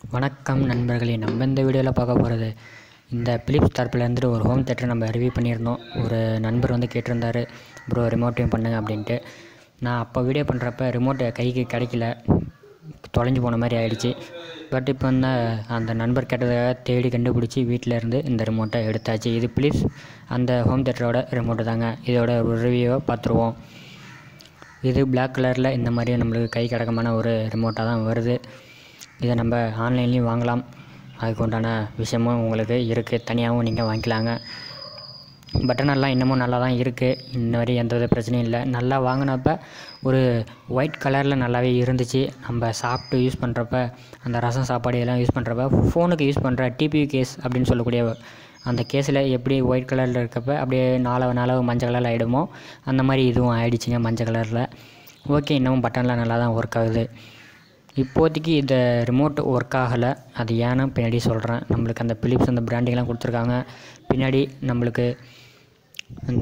வணக்கம் நண்பர்களே நம்ம இந்த வீடியோவில் பார்க்க போகிறது இந்த பிலிப்ஸ் தரப்பில் இருந்துட்டு ஒரு ஹோம் தேட்டர் நம்ம ரிவ்யூ பண்ணியிருந்தோம் ஒரு நண்பர் வந்து கேட்டிருந்தாரு ப்ரோ ரிமோட்டையும் பண்ணுங்க அப்படின்ட்டு நான் அப்போ வீடியோ பண்ணுறப்ப ரிமோட் கைக்கு கிடைக்கல தொலைஞ்சு போன மாதிரி ஆயிடுச்சு பட் இப்போ வந்து அந்த நண்பர் கேட்டதாக தேடி கண்டுபிடிச்சி வீட்டில் இருந்து இந்த ரிமோட்டை எடுத்தாச்சு இது பிலிப்ஸ் அந்த ஹோம் தேட்டரோட ரிமோட்டு தாங்க இதோட ஒரு ரிவ்யூவை பார்த்துருவோம் இது Black கலரில் இந்த மாதிரி நம்மளுக்கு கை கடக்கமான ஒரு ரிமோட்டாக தான் வருது இதை நம்ம ஆன்லைன்லேயும் வாங்கலாம் அதுக்கு உண்டான விஷயமும் உங்களுக்கு இருக்குது தனியாகவும் நீங்கள் வாங்கிக்கலாங்க பட்டன் எல்லாம் இன்னமும் நல்லா தான் இருக்குது இன்ன வரை எந்த வித பிரச்சனையும் இல்லை நல்லா வாங்கினப்ப ஒரு ஒயிட் கலரில் நல்லாவே இருந்துச்சு நம்ம சாப்பிட்டு யூஸ் பண்ணுறப்ப அந்த ரசம் சாப்பாடு எல்லாம் யூஸ் பண்ணுறப்ப ஃபோனுக்கு யூஸ் பண்ணுற டிபியூ கேஸ் அப்படின்னு சொல்லக்கூடிய அந்த கேஸில் எப்படி ஒயிட் கலரில் இருக்கப்ப அப்படியே நாளவு நாளவு மஞ்சள் கலரில் ஆகிடுமோ அந்த மாதிரி இதுவும் ஆயிடுச்சுங்க மஞ்சள் கலரில் ஓகே இன்னமும் பட்டன்லாம் நல்லா தான் ஒர்க் ஆகுது இப்போதைக்கு இந்த ரிமோட் ஒர்க் ஆகலை அது ஏன்னு பின்னாடி சொல்கிறேன் நம்மளுக்கு அந்த பிலிப்ஸ் அந்த பிராண்டிங்லாம் கொடுத்துருக்காங்க பின்னாடி நம்மளுக்கு அந்த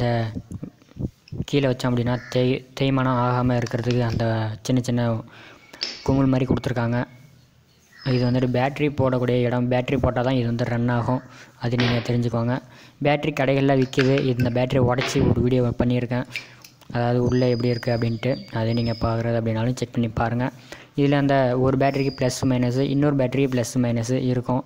கீழே வச்சோம் அப்படின்னா தேய் தேய்மானம் ஆகாமல் இருக்கிறதுக்கு அந்த சின்ன சின்ன குமிழ் மாதிரி கொடுத்துருக்காங்க இது வந்துட்டு பேட்ரி போடக்கூடிய இடம் பேட்ரி போட்டால் தான் இது வந்து ரன் ஆகும் அது நீங்கள் தெரிஞ்சுக்கோங்க பேட்ரி கடைகளில் விற்கிது இந்த பேட்டரி உடச்சி ஒரு வீடியோ பண்ணியிருக்கேன் அதாவது உள்ளே எப்படி இருக்குது அப்படின்ட்டு அதை நீங்கள் பார்க்குறது அப்படின்னாலும் செக் பண்ணி பாருங்கள் இதில் அந்த ஒரு பேட்டரிக்கு ப்ளஸ் மைனஸு இன்னொரு பேட்டரிக்கு ப்ளஸ் மைனஸு இருக்கும்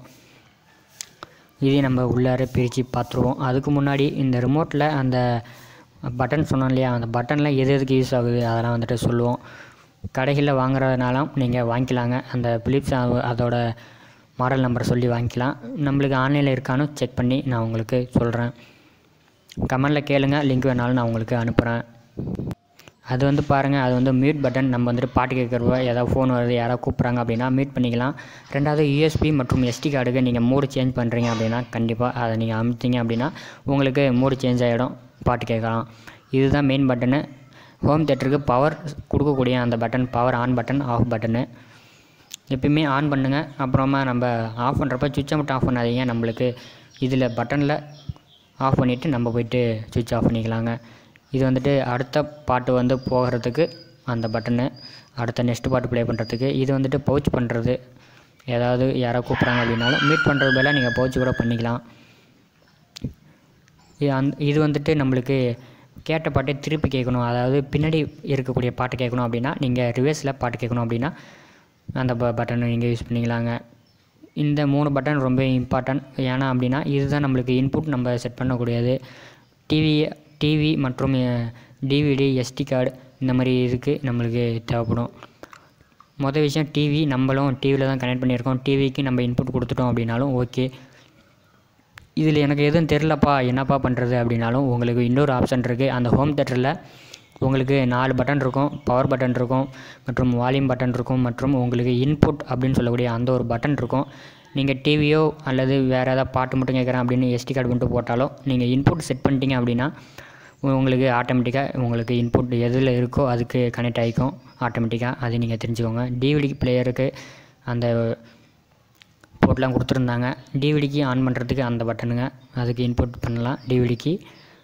இதையும் நம்ம உள்ளார பிரித்து பார்த்துருவோம் அதுக்கு முன்னாடி இந்த ரிமோட்டில் அந்த பட்டன் சொன்னோம் இல்லையா அந்த பட்டனில் எது எதுக்கு யூஸ் ஆகுது அதெல்லாம் வந்துட்டு சொல்லுவோம் கடைகளில் வாங்குறதுனாலும் நீங்கள் வாங்கிக்கலாங்க அந்த பிலிப்ஸ் அதோட மாடல் நம்பர் சொல்லி வாங்கிக்கலாம் நம்மளுக்கு ஆன்லைனில் இருக்கான்னு செக் பண்ணி நான் உங்களுக்கு சொல்கிறேன் கமெண்டில் கேளுங்க லிங்க் வேணாலும் நான் உங்களுக்கு அனுப்புகிறேன் அது வந்து பாருங்கள் அது வந்து மியூட் பட்டன் நம்ம வந்துட்டு பாட்டு கேட்குறப்ப ஏதாவது ஃபோன் வருது யாராவது கூப்பிட்றாங்க அப்படின்னா மியூட் பண்ணிக்கலாம் ரெண்டாவது யூஎஸ்பி மற்றும் எஸ்டி கார்டுக்கு நீங்கள் மூடு சேஞ்ச் பண்ணுறீங்க அப்படின்னா கண்டிப்பாக அதை நீங்கள் அமுத்திங்க அப்படின்னா உங்களுக்கு மூடு சேஞ்ச் ஆகிடும் பாட்டு கேட்கலாம் இதுதான் மெயின் பட்டனு ஹோம் தேட்டருக்கு பவர் கொடுக்கக்கூடிய அந்த button power on button off button எப்பயுமே ஆன் பண்ணுங்கள் அப்புறமா நம்ம ஆஃப் பண்ணுறப்ப சுவிட்சை மட்டும் ஆஃப் பண்ணாதீங்க நம்மளுக்கு இதில் பட்டனில் ஆஃப் பண்ணிவிட்டு நம்ம போயிட்டு சுவிட்ச் ஆஃப் பண்ணிக்கலாங்க இது வந்துட்டு அடுத்த பாட்டு வந்து போகிறதுக்கு அந்த பட்டனு அடுத்த நெக்ஸ்ட் பாட்டு ப்ளே பண்ணுறதுக்கு இது வந்துட்டு பவுச் பண்ணுறது ஏதாவது யாரோ கூப்பிட்றாங்க அப்படின்னாலும் மீட் பண்ணுறது பதிலாக நீங்கள் பவுச் கூட பண்ணிக்கலாம் இது அந் இது வந்துட்டு நம்மளுக்கு கேட்ட பாட்டை திருப்பி கேட்கணும் அதாவது பின்னாடி இருக்கக்கூடிய பாட்டு கேட்கணும் அப்படின்னா நீங்கள் ரிவர்ஸில் பாட்டு கேட்கணும் அப்படின்னா அந்த ப பட்டனை நீங்கள் யூஸ் பண்ணிக்கலாங்க இந்த மூணு பட்டன் ரொம்ப இம்பார்ட்டன்ட் ஏன்னா அப்படின்னா இதுதான் நம்மளுக்கு இன்புட் நம்ம செட் பண்ணக்கூடியது டிவி டிவி மற்றும் டிவிடி எஸ்டி கார்டு இந்த மாதிரி இதுக்கு நம்மளுக்கு தேவைப்படும் மொதல் விஷயம் டிவி நம்மளும் டிவியில் தான் கனெக்ட் பண்ணியிருக்கோம் டிவிக்கு நம்ம இன்புட் கொடுத்துட்டோம் அப்படின்னாலும் ஓகே இதில் எனக்கு எதுவும் தெரிலப்பா என்னப்பா பண்ணுறது அப்படின்னாலும் உங்களுக்கு இன்னொரு ஆப்ஷன் இருக்குது அந்த ஹோம் தேட்டரில் உங்களுக்கு நாலு பட்டன் இருக்கும் பவர் பட்டன் இருக்கும் மற்றும் வால்யூம் பட்டன் இருக்கும் மற்றும் உங்களுக்கு இன்புட் அப்படின்னு சொல்லக்கூடிய அந்த ஒரு பட்டன் இருக்கும் நீங்கள் டிவியோ அல்லது வேறு ஏதாவது பாட்டு மட்டும் கேட்குறேன் அப்படின்னு எஸ்டி கார்டு மட்டும் போட்டாலோ நீங்கள் இன்புட் செட் பண்ணிட்டீங்க அப்படின்னா உங்களுக்கு ஆட்டோமேட்டிக்காக உங்களுக்கு இன்புட் எதில் இருக்கோ அதுக்கு கனெக்ட் ஆகிக்கும் ஆட்டோமேட்டிக்காக அது நீங்கள் தெரிஞ்சுக்கோங்க டிவிடி பிளேயருக்கு அந்த போர்ட்லாம் கொடுத்துருந்தாங்க டிவிடிக்கு ஆன் பண்ணுறதுக்கு அந்த பட்டனுங்க அதுக்கு இன்புட் பண்ணலாம் டிவிடிக்கு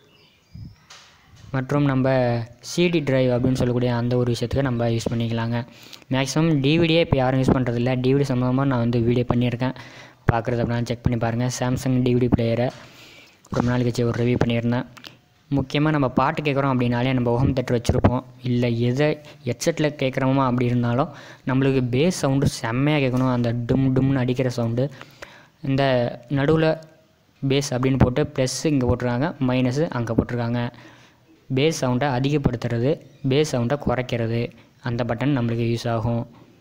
மற்றும் நம்ம சிடி டிரைவ் அப்படின்னு சொல்லக்கூடிய அந்த ஒரு விஷயத்துக்கு நம்ம யூஸ் பண்ணிக்கலாங்க மேக்ஸிமம் டிவிடியே இப்போ யாரும் யூஸ் பண்ணுறதில்ல டிவிடி சம்மந்தமாக நான் வந்து வீடியோ பண்ணியிருக்கேன் பார்க்குறது அப்படின்னா செக் பண்ணி பாருங்கள் சாம்சங் டிவிடி பிளேயரை ரொம்ப நாள் கழிச்சு ஒரு ரிவ்யூ பண்ணியிருந்தேன் முக்கியமாக நம்ம பாட்டு கேட்குறோம் அப்படின்னாலே நம்ம ஹோம் தேட்டர் வச்சுருப்போம் இல்லை எதை ஹெட்செட்டில் கேட்குறோமா அப்படி இருந்தாலும் நம்மளுக்கு பேஸ் சவுண்டு செம்மையாக கேட்கணும் அந்த டும் டும்னு அடிக்கிற சவுண்டு இந்த நடுவில் பேஸ் அப்படின்னு போட்டு ப்ளஸ் இங்கே போட்டிருக்காங்க மைனஸு அங்கே போட்டிருக்காங்க பேஸ் சவுண்டை அதிகப்படுத்துறது பேஸ் சவுண்டை குறைக்கிறது அந்த பட்டன் நம்மளுக்கு யூஸ் ஆகும்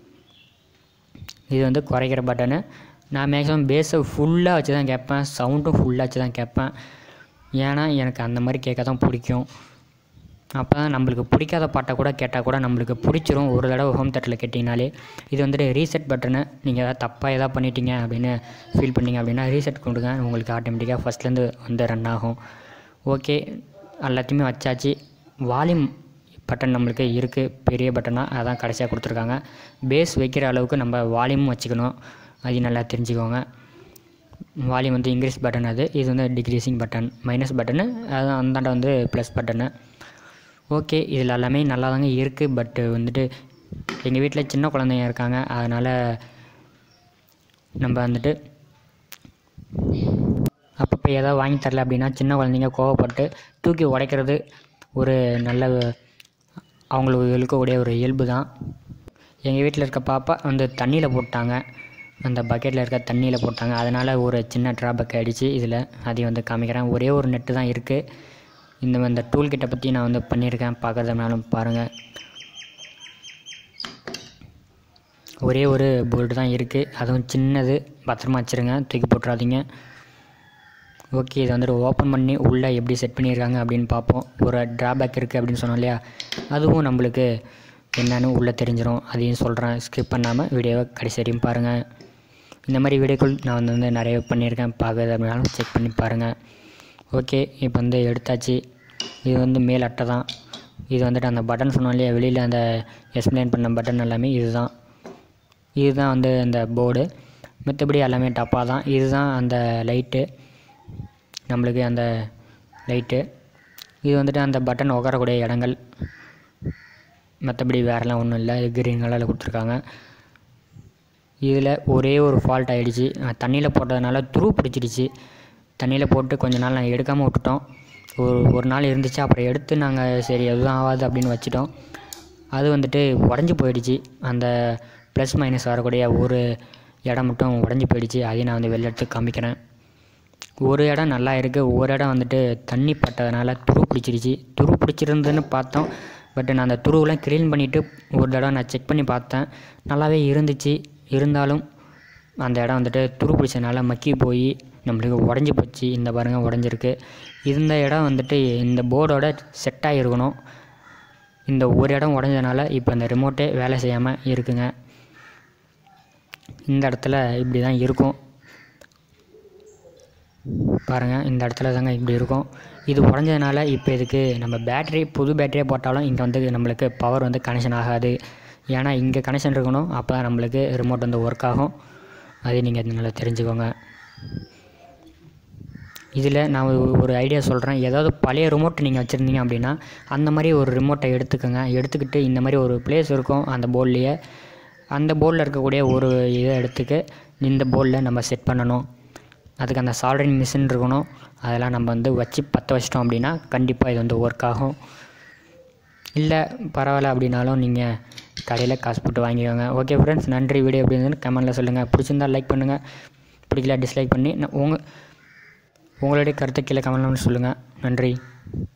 இது வந்து குறைக்கிற பட்டனு நான் மேக்ஸிமம் பேஸை ஃபுல்லாக வச்சு தான் கேட்பேன் சவுண்டும் ஃபுல்லாக வச்சு தான் கேட்பேன் ஏன்னா எனக்கு அந்த மாதிரி கேட்க தான் பிடிக்கும் அப்போ தான் நம்மளுக்கு பிடிக்காத பாட்டை கூட கேட்டால் கூட நம்மளுக்கு பிடிச்சிரும் ஒரு தடவை ஹோம் தேட்டரில் கேட்டிங்கனாலே இது வந்துட்டு ரீசெட் பட்டனு நீங்கள் ஏதாவது தப்பாக எதாவது பண்ணிட்டீங்க அப்படின்னு ஃபீல் பண்ணீங்க அப்படின்னா ரீசெட் கொடுங்க உங்களுக்கு ஆட்டோமேட்டிக்காக ஃபஸ்ட்லேருந்து வந்து ரன் ஆகும் ஓகே எல்லாத்தையுமே வச்சாச்சு வால்யூம் பட்டன் நம்மளுக்கு இருக்குது பெரிய பட்டனாக அதான் கடைசியாக கொடுத்துருக்காங்க பேஸ் வைக்கிற அளவுக்கு நம்ம வால்யூமும் வச்சுக்கணும் அது நல்லா தெரிஞ்சுக்கோங்க வால்யூம் வந்து இன்க்ரீஸ் பட்டன் அது இது வந்து டிக்ரீஸிங் பட்டன் மைனஸ் பட்டனு அது அந்தாண்ட வந்து ப்ளஸ் பட்டனு ஓகே இதில் எல்லாமே நல்லா தாங்க இருக்குது பட்டு வந்துட்டு எங்கள் வீட்டில் சின்ன குழந்தைங்க இருக்காங்க அதனால் நம்ம வந்துட்டு அப்பப்போ ஏதாவது வாங்கி தரல அப்படின்னா சின்ன குழந்தைங்க கோவப்பட்டு தூக்கி உடைக்கிறது ஒரு நல்ல அவங்களுக்கு இருக்கக்கூடிய ஒரு இயல்பு தான் எங்கள் வீட்டில் இருக்க பாப்பா வந்து தண்ணியில் போட்டாங்க அந்த பக்கெட்டில் இருக்க தண்ணியில் போட்டாங்க அதனால் ஒரு சின்ன ட்ராபேக் ஆகிடுச்சு இதில் அதையும் வந்து காமிக்கிறேன் ஒரே ஒரு நெட்டு தான் இருக்குது இந்த இந்த டூல் கிட்ட பற்றி நான் வந்து பண்ணியிருக்கேன் பார்க்குறதுனாலும் பாருங்கள் ஒரே ஒரு போல்டு தான் இருக்குது அதுவும் சின்னது பத்திரமா வச்சுருங்க தூக்கி போட்டுறாதீங்க ஓகே இதை வந்துட்டு ஓப்பன் பண்ணி உள்ளே எப்படி செட் பண்ணியிருக்காங்க அப்படின்னு பார்ப்போம் ஒரு ட்ராபேக் இருக்குது அப்படின்னு சொன்னோம் இல்லையா அதுவும் நம்மளுக்கு என்னன்னு உள்ளே தெரிஞ்சிடும் அதையும் சொல்கிறேன் ஸ்கிப் பண்ணாமல் வீடியோவை கடைசி வரையும் பாருங்கள் இந்த மாதிரி வீடியோக்கள் நான் வந்து வந்து நிறைய பண்ணியிருக்கேன் பார்க்குறது அப்படின்னாலும் செக் பண்ணி பாருங்கள் ஓகே இப்போ வந்து எடுத்தாச்சு இது வந்து மேல் அட்டை தான் இது வந்துட்டு அந்த பட்டன் சொன்னோம் இல்லையா வெளியில் அந்த எக்ஸ்பிளைன் பண்ண பட்டன் எல்லாமே இதுதான் இதுதான் வந்து அந்த போர்டு மற்றபடி எல்லாமே டப்பா தான் இதுதான் அந்த லைட்டு நம்மளுக்கு அந்த லைட்டு இது வந்துட்டு அந்த பட்டன் உட்காரக்கூடிய இடங்கள் மற்றபடி வேறெல்லாம் ஒன்றும் இல்லை இது க்ரீன் கலரில் கொடுத்துருக்காங்க இதில் ஒரே ஒரு ஃபால்ட் ஆகிடுச்சு தண்ணியில் போட்டதுனால துரு பிடிச்சிடுச்சு தண்ணியில் போட்டு கொஞ்ச நாள் நாங்கள் எடுக்காமல் விட்டுட்டோம் ஒரு ஒரு நாள் இருந்துச்சு அப்புறம் எடுத்து நாங்கள் சரி எதுவும் ஆகாது அப்படின்னு வச்சிட்டோம் அது வந்துட்டு உடஞ்சி போயிடுச்சு அந்த ப்ளஸ் மைனஸ் வரக்கூடிய ஒரு இடம் மட்டும் உடஞ்சி போயிடுச்சு அதையும் நான் வந்து வெளில எடுத்து காமிக்கிறேன் ஒரு இடம் நல்லா இருக்குது ஒரு இடம் வந்துட்டு தண்ணி பட்டதுனால துரு பிடிச்சிருச்சு துரு பிடிச்சிருந்துன்னு பார்த்தோம் பட் நான் அந்த துருவெலாம் க்ளீன் பண்ணிவிட்டு ஒரு தடவை நான் செக் பண்ணி பார்த்தேன் நல்லாவே இருந்துச்சு இருந்தாலும் அந்த இடம் வந்துட்டு துரு பிடிச்சதுனால மக்கி போய் நம்மளுக்கு உடஞ்சி போச்சு இந்த பாருங்கள் உடஞ்சிருக்கு இந்த இடம் வந்துட்டு இந்த போர்டோட செட் ஆகிருக்கணும் இந்த ஒரு இடம் உடஞ்சதுனால இப்போ இந்த ரிமோட்டே வேலை செய்யாமல் இருக்குங்க இந்த இடத்துல இப்படி தான் இருக்கும் பாருங்கள் இந்த இடத்துல தாங்க இப்படி இருக்கும் இது உடஞ்சதுனால இப்போ இதுக்கு நம்ம பேட்டரி புது பேட்டரியே போட்டாலும் இங்கே வந்து நம்மளுக்கு பவர் வந்து கனெக்ஷன் ஆகாது ஏன்னா இங்கே கனெக்ஷன் இருக்கணும் அப்போ தான் நம்மளுக்கு ரிமோட் வந்து ஒர்க் ஆகும் அதை நீங்கள் நல்லா தெரிஞ்சுக்கோங்க இதில் நான் ஒரு ஒரு ஐடியா சொல்கிறேன் ஏதாவது பழைய ரிமோட் நீங்கள் வச்சுருந்தீங்க அப்படின்னா அந்த மாதிரி ஒரு ரிமோட்டை எடுத்துக்கோங்க எடுத்துக்கிட்டு இந்த மாதிரி ஒரு பிளேஸ் இருக்கும் அந்த போர்ட்லேயே அந்த போர்டில் இருக்கக்கூடிய ஒரு இதை எடுத்துக்க இந்த போர்டில் நம்ம செட் பண்ணணும் அதுக்கு அந்த சால்டரிங் மிஷின் இருக்கணும் அதெல்லாம் நம்ம வந்து வச்சு பற்ற வச்சிட்டோம் அப்படின்னா கண்டிப்பாக இது வந்து ஒர்க் ஆகும் இல்லை பரவாயில்ல அப்படின்னாலும் நீங்கள் கடையில் காசு போட்டு வாங்கிக்கோங்க ஓகே ஃப்ரெண்ட்ஸ் நன்றி வீடியோ எப்படி இருந்ததுன்னு கமெண்ட்டில் சொல்லுங்கள் பிடிச்சிருந்தா லைக் பண்ணுங்கள் பிடிக்கல டிஸ்லைக் பண்ணி உங்கள் உங்களுடைய கருத்தை கீழே கமெண்ட் பண்ணி சொல்லுங்கள் நன்றி